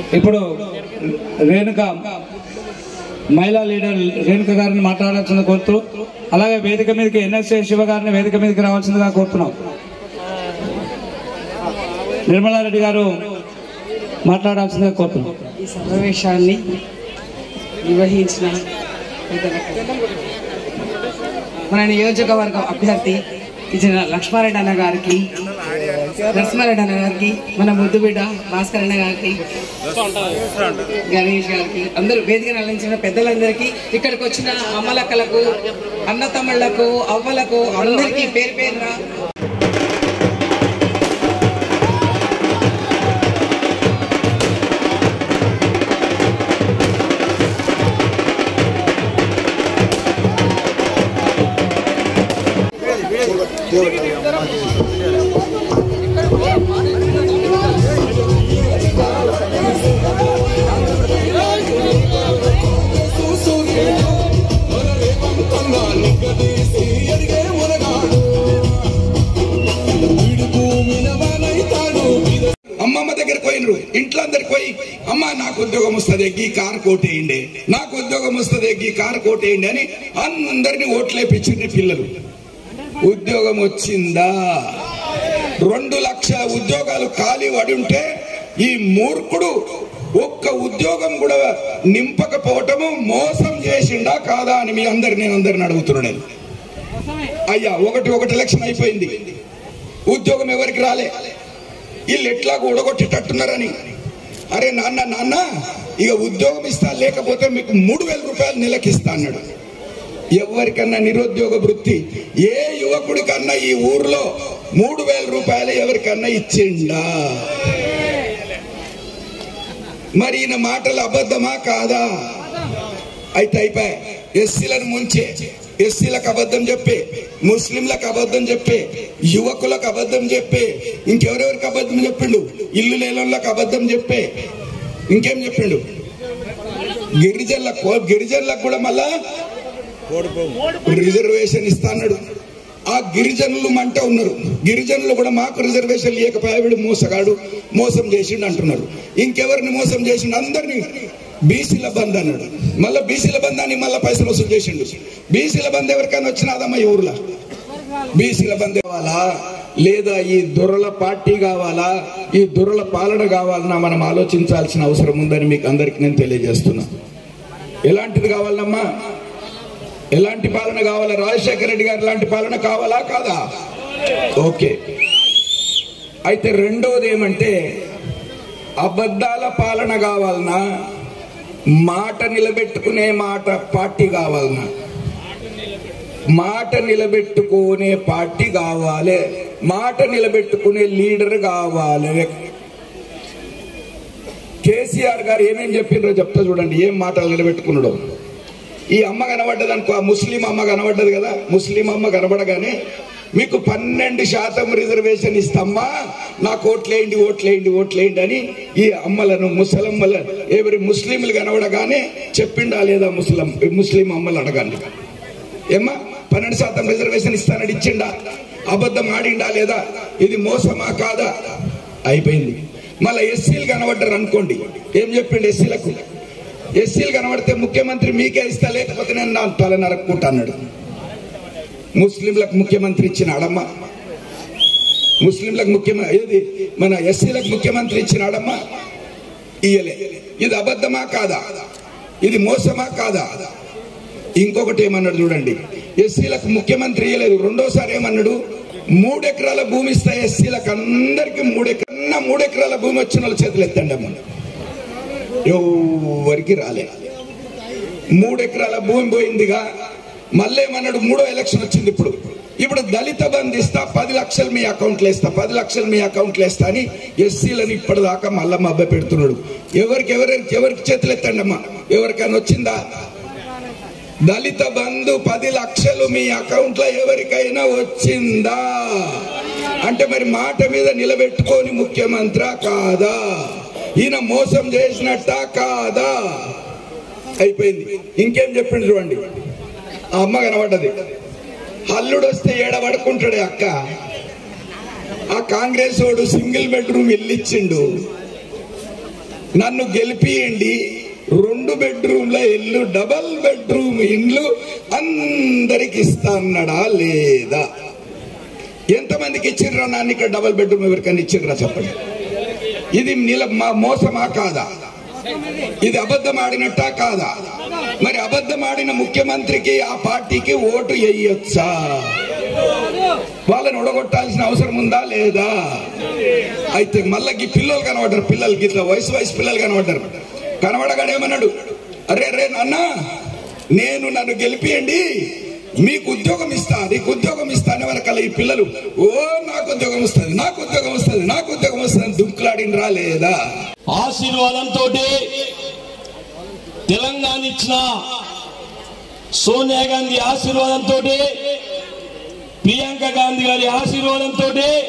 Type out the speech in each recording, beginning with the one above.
ఇప్పుడు రేణుక మహిళా లీడర్ రేణుక గారిని మాట్లాడాల్సింది కోరుతూ అలాగే వేదిక మీదకి ఎన్ఎస్ఏ శివ గారిని వేదిక మీదకి రావాల్సిందిగా కోరుతున్నాం నిర్మలారెడ్డి గారు మాట్లాడాల్సిందిగా కోరుతున్నాం ఈ సమావేశాన్ని నిర్వహించిన పెద్దలకు మన నియోజకవర్గం అభ్యర్థి ఇచ్చిన లక్ష్మారెడ్డి అన్న గారికి నరసింహారెడ్డి అన్న గారికి మన ముద్దుబిడ్డ భాస్కర్ అన్న గారికి గణేష్ గారికి అందరూ వేదిక నల్లించిన పెద్దలందరికీ ఇక్కడికి వచ్చిన అమ్మలక్కలకు అన్నతమ్ముళ్లకు అవ్వలకు అందరికీ పేరు పేరున అమ్మమ్మ దగ్గరికి పోయినరు ఇంట్లో అందరికి పోయి అమ్మ నాకు ఉద్యోగం వస్తుంది ఎగ్గి కారు కోటేయండి నాకు ఉద్యోగం వస్తుంది ఎగ్గి కారు కోటేయండి అని అందరినీ ఓట్లేపించింది పిల్లలు ఉద్యోగం వచ్చిందా రెండు లక్షల ఉద్యోగాలు ఖాళీ పడి ఉంటే ఈ మూర్ఖుడు ఒక్క ఉద్యోగం కూడా నింపకపోవటము మోసం చేసిండా కాదా అని మీ అందరు నేను అందరిని అడుగుతున్నాను అయ్యా ఒకటి ఒకటి లక్షం అయిపోయింది ఉద్యోగం ఎవరికి రాలే వీళ్ళు ఎట్లా ఊడగొట్టేటట్టున్నారని అరే నాన్న నాన్న ఇక ఉద్యోగం ఇస్తా లేకపోతే మీకు మూడు వేల రూపాయలు నెలకి ఇస్తా అన్నాడు ఎవరికన్నా నిరుద్యోగ వృత్తి ఏ యువకుడికన్నా ఈ ఊర్లో మూడు వేల రూపాయలు ఎవరికన్నా ఇచ్చిండా మరి ఈయన మాటలు అబద్ధమా కాదా అయితే అయిపోయి ఎస్సీలను ముంచే ఎస్సీలకు అబద్ధం చెప్పే ముస్లింలకు అబద్ధం చెప్పే యువకులకు అబద్ధం చెప్పే ఇంకెవరెవరికి అబద్ధం చెప్పిండు ఇల్లు లేనోళ్ళకి అబద్ధం చెప్పే ఇంకేం చెప్పిండు గిరిజనులకు గిరిజనులకు కూడా మళ్ళా రిజర్వేషన్ ఇస్తా అన్నాడు ఆ గిరిజనులు మంట ఉన్నారు గిరిజనులు కూడా మాకు రిజర్వేషన్ లేకపోయా వీడు మోసగాడు మోసం చేసిండు అంటున్నారు ఇంకెవరిని మోసం చేసిండు అందరినీ బీసీల బంద్ అన్నాడు మళ్ళీ బీసీల బంధాన్ని మళ్ళీ పైసలు వసూలు చేసిండు బీసీల బంద్ ఎవరికైనా వచ్చినాదమ్మా ఈ ఊర్లో బీసీల బంద్ కావాలా లేదా ఈ దొరల పార్టీ కావాలా ఈ దొరల పాలన కావాలన్నా మనం ఆలోచించాల్సిన అవసరం ఉందని మీకు అందరికి నేను తెలియజేస్తున్నా ఎలాంటిది కావాలమ్మా ఎలాంటి పాలన కావాలా రాజశేఖర రెడ్డి గారు లాంటి పాలన కావాలా కాదా ఓకే అయితే రెండోది ఏమంటే అబద్ధాల పాలన కావాలనా మాట నిలబెట్టుకునే మాట పార్టీ కావాలనా మాట నిలబెట్టుకునే పార్టీ కావాలి మాట నిలబెట్టుకునే లీడర్ కావాలి కేసీఆర్ గారు ఏమేం చెప్పిండ్రో చెప్తా చూడండి ఏం మాటలు నిలబెట్టుకున్నాడు ఈ అమ్మ కనబడ్డది అనుకో ఆ ముస్లిం అమ్మ కనబడ్డది కదా ముస్లిం అమ్మ కనబడగానే మీకు పన్నెండు శాతం రిజర్వేషన్ ఇస్తామ్మా నాకు ఓట్లేయండి ఓట్లేయండి ఓట్లేయండి అని ఈ అమ్మలను ముసలమ్మల ఎవరి ముస్లింలు కనబడగానే చెప్పిండా లేదా ముస్లిం ముస్లిం అమ్మలు అడగండి ఏమ్మా పన్నెండు శాతం రిజర్వేషన్ ఇస్తానని ఇచ్చిండా అబద్ధం ఆడిండా లేదా ఇది మోసమా కాదా అయిపోయింది మళ్ళీ ఎస్సీలు కనబడ్డారు అనుకోండి ఏం చెప్పిండు ఎస్సీలకు ఎస్సీలు కనబడితే ముఖ్యమంత్రి మీకే ఇస్తా లేకపోతే నేను నా తల నరక్కుంటా అన్నాడు ముస్లింలకు ముఖ్యమంత్రి ఇచ్చిన అడమ్మ ముస్లింలకు ముఖ్యమంత్రి ఏది మన ఎస్సీలకు ముఖ్యమంత్రి ఇచ్చిన అడమ్మ ఇయ్యలే ఇది అబద్ధమా కాదా ఇది మోసమా కాదా ఇంకొకటి ఏమన్నాడు చూడండి ఎస్సీలకు ముఖ్యమంత్రి ఇయ్యలేదు రెండోసారి ఏమన్నాడు మూడెకరాల భూమి ఇస్తా ఎస్సీలకు అందరికి మూడెకరన్న మూడెకరాల భూమి వచ్చిన వాళ్ళ చేతులు ఎత్తండి అమ్మ ఎవరికి రాలే మూడెకరాల భూమి పోయిందిగా మళ్ళీ ఏమన్నాడు మూడో ఎలక్షన్ వచ్చింది ఇప్పుడు ఇప్పుడు దళిత బంధు ఇస్తా పది లక్షలు మీ అకౌంట్లో ఇస్తా పది లక్షలు మీ అకౌంట్లో ఇస్తా అని ఎస్సీలని ఇప్పటిదాకా మళ్ళా మబ్బ పెడుతున్నాడు ఎవరికి ఎవరికి ఎవరికి చేతులు ఎత్తండి అమ్మా ఎవరికైనా వచ్చిందా దళిత బంధు పది లక్షలు మీ అకౌంట్ లో ఎవరికైనా వచ్చిందా అంటే మరి మాట మీద నిలబెట్టుకొని ముఖ్యమంత్రి కాదా ఈయన మోసం చేసినట్ట కాదా అయిపోయింది ఇంకేం చెప్పిండు చూడండి ఆ అమ్మ కనబడ్డది అల్లుడు వస్తే ఏడ పడుకుంటాడే అక్క ఆ కాంగ్రెస్ వాడు సింగిల్ బెడ్రూమ్ ఇల్లు ఇచ్చిండు నన్ను గెలిపియండి రెండు బెడ్రూమ్ల ఇల్లు డబల్ బెడ్రూమ్ ఇండ్లు అందరికి ఇస్తా అన్నాడా లేదా ఎంతమందికి ఇచ్చిండ్రా నాన్న ఇక్కడ డబల్ బెడ్రూమ్ ఎవరికైనా ఇచ్చిండ్రా చెప్పండి ఇది నిల మా మోసమా కాదా ఇది అబద్ధం ఆడినట్టా కాదా మరి అబద్ధం ఆడిన ముఖ్యమంత్రికి ఆ పార్టీకి ఓటు వేయొచ్చా వాళ్ళని ఉడగొట్టాల్సిన అవసరం ఉందా లేదా అయితే మళ్ళీ పిల్లలు కనబడ్డారు పిల్లలకి ఇట్లా వయసు వయసు పిల్లలు కనబడ్డారు కనబడగానే ఏమన్నాడు అరే అరే నాన్న నేను నన్ను గెలిపియండి మీకు ఉద్యోగం ఇస్తా నీకు ఉద్యోగం ఇస్తా అనే వాళ్ళకల్లా ఈ పిల్లలు ఓ నాకు ఉద్యోగం వస్తుంది నాకు ఉద్యోగం వస్తుంది నాకు ఉద్యోగం వస్తుంది దుంకులాడిన రాలేదా ఆశీర్వాదంతో తెలంగాణ ఇచ్చిన సోనియా గాంధీ ఆశీర్వాదంతో ప్రియాంక గాంధీ గారి ఆశీర్వాదంతో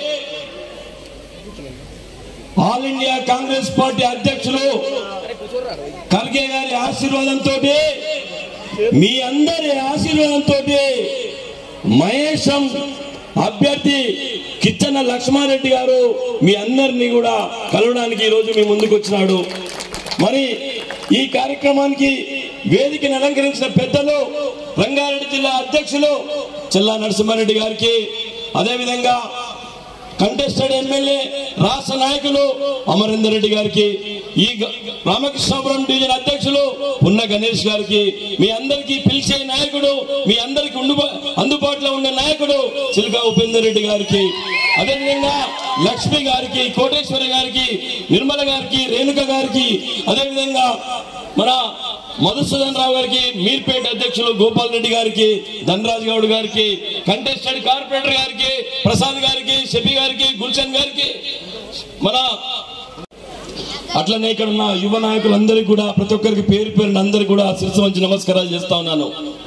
ఆల్ ఇండియా కాంగ్రెస్ పార్టీ అధ్యక్షులు ఖర్గే గారి ఆశీర్వాదంతో మీ అందరి ఆశీర్వాదంతో మహేశం అభ్యర్థి కిచ్చన్న లక్ష్మారెడ్డి గారు మీ అందరినీ కూడా కలవడానికి ఈ రోజు మీ ముందుకు వచ్చినాడు మరి ఈ కార్యక్రమానికి వేదికను అలంకరించిన పెద్దలు రంగారెడ్డి జిల్లా అధ్యక్షులు చెల్లా నరసింహారెడ్డి గారికి అదేవిధంగా కంటెస్టెడ్ ఎమ్మెల్యే రాష్ట్ర నాయకులు అమరేందర్ రెడ్డి గారికి ఈ గ- రామకృష్ణాపురం డివిజన్ అధ్యక్షులు పున్న గణేష్ గారికి మీ అందరికీ పిలిచే నాయకుడు మీ అందరికి ఉండుబా- అందుబాటులో ఉండే నాయకుడు చిలుక ఉపేందర్ రెడ్డి గారికి అదేవిధంగా లక్ష్మి గారికి కోటేశ్వరి గారికి నిర్మల గారికి రేణుక గారికి అదేవిధంగా మన మధుసూదన్ రావు గారికి మీర్పేట అధ్యక్షులు గోపాల్ రెడ్డి గారికి ధనరాజ్ గౌడ్ గారికి కంటెస్టెడ్ కార్పొరేటర్ గారికి ప్రసాద్ గారికి షఫీ గారికి గుల్షన్ గారికి మన అట్లనే ఇక్కడ ఉన్న యువ నాయకులందరికీ కూడా ప్రతి ఒక్కరికి పేరు పేరున అందరికి కూడా శిరసు వంచి నమస్కారాలు చేస్తా ఉన్నాను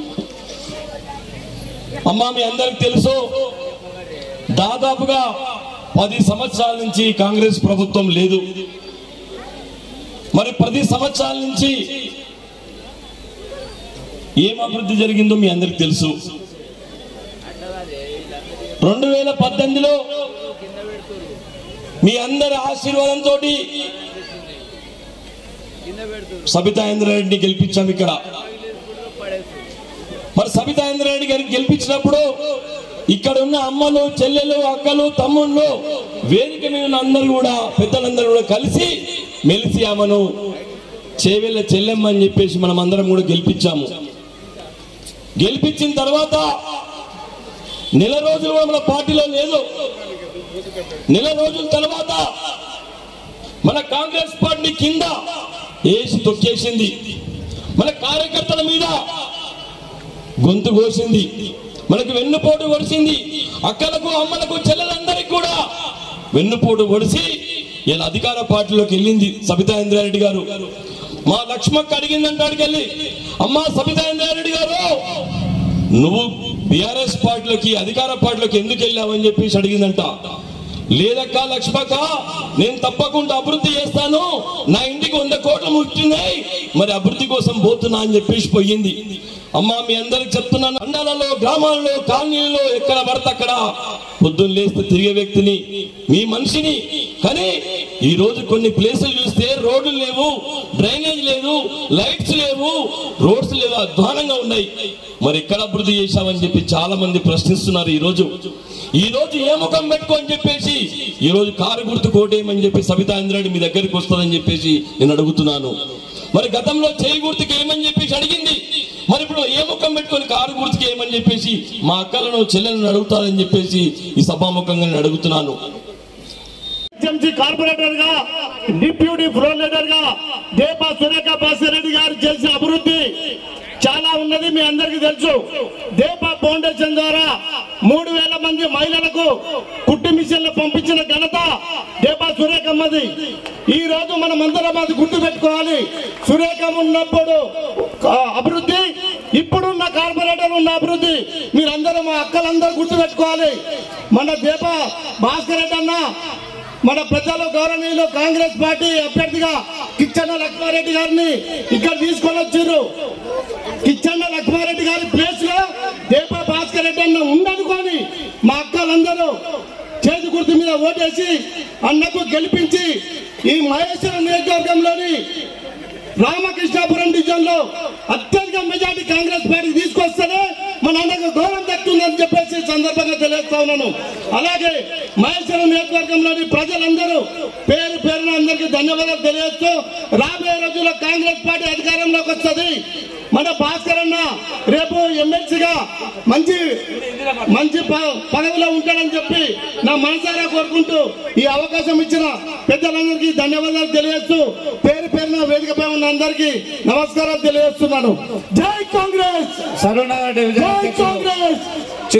అమ్మా మీ అందరికి తెలుసు దాదాపుగా పది సంవత్సరాల నుంచి కాంగ్రెస్ ప్రభుత్వం లేదు మరి పది సంవత్సరాల నుంచి ఏం అభివృద్ధి జరిగిందో మీ అందరికి తెలుసు రెండు వేల పద్దెనిమిదిలో మీ అందరి ఆశీర్వాదంతో సబితా ఇంద్రారెడ్డిని గెలిపించాం ఇక్కడ మరి సబితా ఇంద్రారెడ్డి గారిని గెలిపించినప్పుడు ఇక్కడ ఉన్న అమ్మలు చెల్లెలు అక్కలు తమ్ముళ్ళు వేదిక మీద ఉన్న అందరూ కూడా పెద్దలందరూ కూడా కలిసి మెలిసి ఆమెను చేవెళ్ళ చెల్లెమ్మ అని చెప్పేసి మనం అందరం కూడా గెలిపించాము గెలిపించిన తర్వాత నెల రోజులు కూడా మన పార్టీలో లేదు నెల రోజుల తర్వాత మన కాంగ్రెస్ పార్టీ కింద వేసి తొక్కేసింది మన కార్యకర్తల మీద గొంతు కోసింది మనకు వెన్నుపోటు ఒడిసింది అక్కలకు అమ్మలకు చెల్లెలందరికీ కూడా వెన్నుపోటు ఒడిసి ఇలా అధికార పార్టీలోకి వెళ్ళింది సబితా ఇంద్రారెడ్డి గారు మా లక్ష్మక్క అడిగిందంట అడిగెళ్ళి అమ్మా సబితా ఇంద్రారెడ్డి గారు నువ్వు బిఆర్ఎస్ పార్టీలోకి అధికార పార్టీలోకి ఎందుకు వెళ్ళావని చెప్పేసి అడిగిందంట లేదక్క లక్ష్మక్క నేను తప్పకుండా అభివృద్ధి చేస్తాను నా ఇంటికి వంద కోట్లు ముట్టినాయి మరి అభివృద్ధి కోసం పోతున్నా అని చెప్పేసి పోయింది అమ్మా మీ అందరికి చెప్తున్నాను అండాలలో గ్రామాల్లో కాలనీలలో ఎక్కడ పడితే అక్కడ పొద్దున్న లేస్తే తిరిగే వ్యక్తిని మీ మనిషిని కానీ ఈ రోజు కొన్ని ప్లేసులు చూస్తే రోడ్లు లేవు డ్రైనేజ్ లేదు లైట్స్ లేవు రోడ్స్ లేవు అధ్వానంగా ఉన్నాయి మరి ఎక్కడ అభివృద్ధి చేశామని చెప్పి చాలా మంది ప్రశ్నిస్తున్నారు ఈ రోజు ఈ రోజు ఏ ముఖం పెట్టుకోని చెప్పేసి ఈ రోజు కారు గుర్తు కోటేయమని చెప్పి సబితా ఇంద్రాడి మీ దగ్గరికి వస్తుందని చెప్పేసి నేను అడుగుతున్నాను మరి గతంలో చేయి గుర్తుకి ఏమని చెప్పేసి అడిగింది మరి ఇప్పుడు ఏ ముఖం పెట్టుకొని కారు గుర్తుకి ఏమని చెప్పేసి మా అక్కలను చెల్లెలను అడుగుతారని చెప్పేసి ఈ సభాముఖంగా నేను అడుగుతున్నాను టీఎంసీ కార్పొరేటర్ గా డిప్యూటీ ఫ్లోర్ లీడర్ గా దేపా సురేఖ భాస్కర్ రెడ్డి గారు చేసిన అభివృద్ధి చాలా ఉన్నది మీ అందరికీ తెలుసు దేపా ఫౌండేషన్ ద్వారా మూడు వేల మంది మహిళలకు కుట్టి మిషన్లు పంపించిన ఘనత దేపా సురేఖమ్మది ఈ రోజు మనం అందరం అది గుర్తు పెట్టుకోవాలి సురేఖ ఉన్నప్పుడు ఆ, అభివృద్ధి ఇప్పుడున్న కార్పొరేటర్ ఉన్న అభివృద్ధి మీరందరూ మా అక్కలందరూ గుర్తు పెట్టుకోవాలి మన దేప భాస్కర్ రెడ్డి అన్న మన ప్రజలు గౌరవనీయులు కాంగ్రెస్ పార్టీ అభ్యర్థిగా కిచ్చన్న లక్ష్మారెడ్డి గారిని ఇక్కడ తీసుకొని వచ్చారు కిచ్చన్న లక్ష్మారెడ్డి గారి ప్లేస్ లో దేప భాస్కర్ రెడ్డి అన్న ఉండనుకొని మా అక్కలందరూ చేతి గుర్తు మీద ఓటేసి అన్నకు గెలిపించి ఈ మహేశ్వరం నియోజకవర్గంలోని రామకృష్ణాపురం డివిజన్ లో అత్యధిక మెజార్టీ కాంగ్రెస్ పార్టీ తీసుకొస్తేనే మన అన్నకు గౌరవం దక్కుతుందని చెప్పేసి ఈ సందర్భంగా తెలియజేస్తా ఉన్నాను అలాగే మహేశ్వరం నియోజకవర్గంలోని ప్రజలందరూ పేరు పేరున అందరికీ ధన్యవాదాలు తెలియజేస్తూ రాబోయే రోజుల్లో కాంగ్రెస్ పార్టీ అధికారంలోకి వస్తుంది మన భాస్కర్ అన్న రేపు ఎమ్మెల్సీగా మంచి మంచి ప- పదవిలో ఉంటాడని చెప్పి నా మనసారా కోరుకుంటూ ఈ అవకాశం ఇచ్చిన పెద్దలందరికీ ధన్యవాదాలు తెలియజేస్తూ పేరు పేరున వేదికపై ఉన్న అందరికీ నమస్కారాలు తెలియజేస్తున్నాను జై కాంగ్రెస్ సరూనగర్ డివిజన్ జై అధ్యక్షులు కాంగ్రెస్